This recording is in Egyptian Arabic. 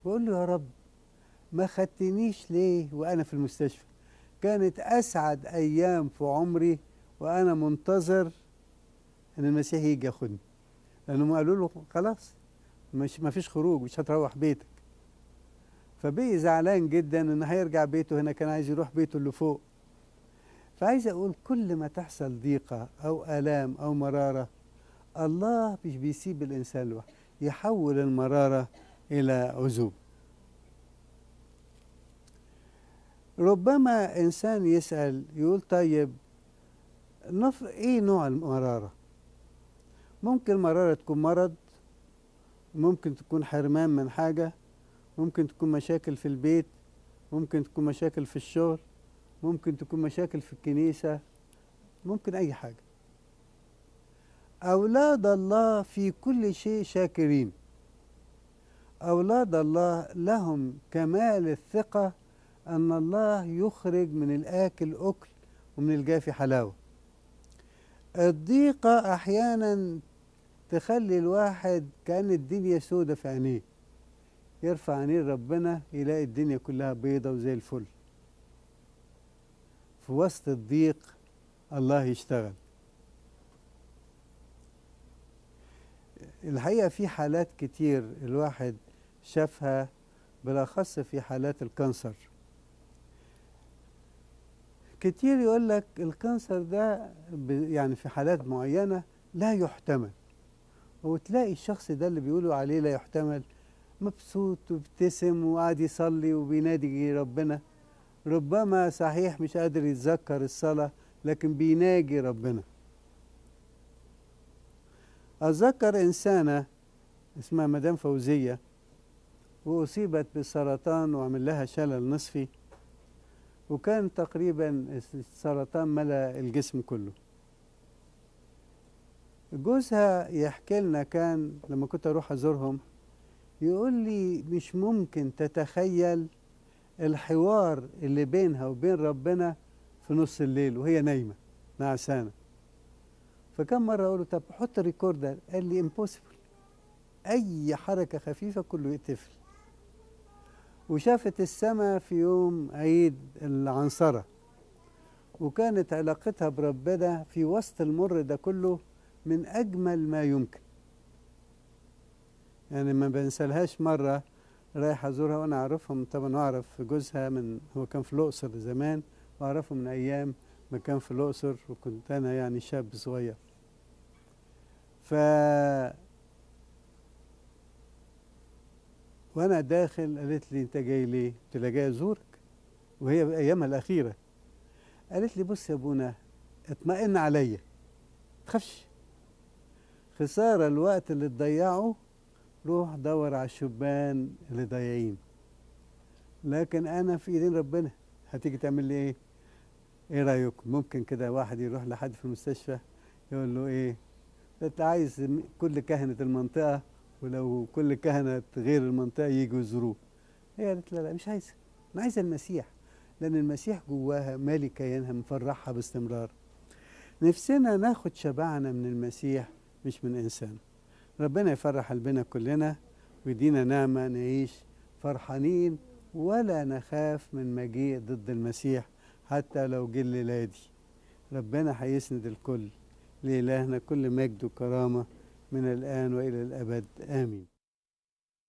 بقول له يا رب ما خدتنيش ليه وأنا في المستشفى كانت أسعد أيام في عمري وأنا منتظر إن المسيح يجي ياخدني لأنهم قالوا له خلاص مش ما فيش خروج مش هتروح بيتك فبقي زعلان جدا إن هيرجع بيته هنا كان عايز يروح بيته اللي فوق فعايز أقول كل ما تحصل ضيقة أو آلام أو مرارة الله مش بيسيب الإنسان لوحده يحول المرارة إلى عذوب ربما إنسان يسأل يقول طيب نف... إيه نوع المرارة ممكن مرارة تكون مرض ممكن تكون حرمان من حاجة ممكن تكون مشاكل في البيت ممكن تكون مشاكل في الشغل ممكن تكون مشاكل في الكنيسة ممكن أي حاجة أولاد الله في كل شيء شاكرين أولاد الله لهم كمال الثقة أن الله يخرج من الآكل أكل ومن الجافي حلاوة الضيقة أحيانا تخلي الواحد كأن الدنيا سودة في عينيه يرفع عينيه ربنا يلاقي الدنيا كلها بيضة وزي الفل في وسط الضيق الله يشتغل الحقيقة في حالات كتير الواحد شافها بالأخص في حالات الكانسر كتير يقول لك الكانسر ده يعني في حالات معينة لا يحتمل وتلاقي الشخص ده اللي بيقولوا عليه لا يحتمل مبسوط وبيبتسم وقاعد يصلي وبينادي ربنا ربما صحيح مش قادر يتذكر الصلاة لكن بيناجي ربنا أتذكر إنسانة اسمها مدام فوزية وأصيبت بالسرطان وعمل لها شلل نصفي وكان تقريبا السرطان ملا الجسم كله جوزها يحكي لنا كان لما كنت أروح أزورهم يقول لي مش ممكن تتخيل الحوار اللي بينها وبين ربنا في نص الليل وهي نايمة نعسانة فكم مرة أقول له طب حط الريكوردر قال لي امبوسيبل أي حركة خفيفة كله يقتفل وشافت السماء في يوم عيد العنصرة وكانت علاقتها بربنا في وسط المر ده كله من أجمل ما يمكن يعني ما بنسالهاش مرة رايح أزورها وأنا أعرفهم طبعا أعرف جوزها من هو كان في الأقصر زمان وأعرفه من أيام ما كان في الأقصر وكنت أنا يعني شاب صغير ف وانا داخل قالت لي انت جاي ليه؟ قلت لها جاي ازورك وهي بايامها الاخيره قالت لي بص يا ابونا اطمئن عليا تخافش خساره الوقت اللي تضيعه روح دور على الشبان اللي ضايعين لكن انا في ايدين ربنا هتيجي تعمل لي ايه؟ ايه رايكم؟ ممكن كده واحد يروح لحد في المستشفى يقول له ايه؟ انت عايز كل كهنه المنطقه ولو كل كهنة غير المنطقة يجوا يزوروه هي قالت لا لا مش عايزة أنا عايزة المسيح لأن المسيح جواها مالي كيانها مفرحها باستمرار نفسنا ناخد شبعنا من المسيح مش من إنسان ربنا يفرح قلبنا كلنا ويدينا نعمة نعيش فرحانين ولا نخاف من مجيء ضد المسيح حتى لو جه الليلة دي ربنا هيسند الكل لإلهنا كل مجد وكرامة من الآن وإلى الأبد آمين